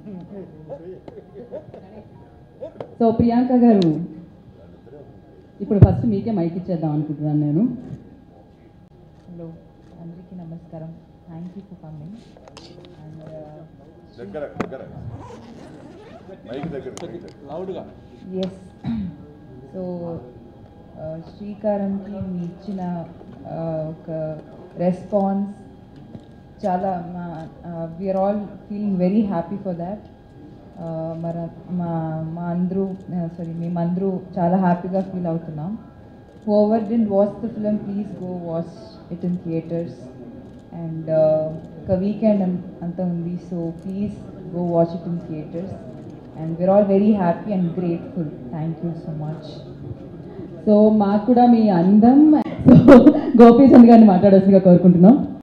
so Priyanka గారు ఇప్పుడు first మీకే మైక్ ఇచ్చేద్దాం అనుకుంటున్నాను నేను హలో అందరికీ నమస్కారం thank you for coming and దగ్గర దగ్గర మైక్ దగ్గర లౌడ్గా ఎస్ సో శ్రీకారంకి మీ ఇచ్చిన uh, ఒక రెస్పాన్స్ చాలా మా we are all feeling very happy for that మన మా మా అందరూ సారీ మేమందరూ చాలా హ్యాపీగా ఫీల్ అవుతున్నాం whoever didn't watch the film please go watch it in theatres and ఒక వీకెండ్ అంత ఉంది so please go watch it in theatres and we are all very happy and grateful thank you so much so మాకు కూడా మీ అందం so Gopichand గారిని మాట్లాడాల్సిందిగా కోరుకుంటున్నాం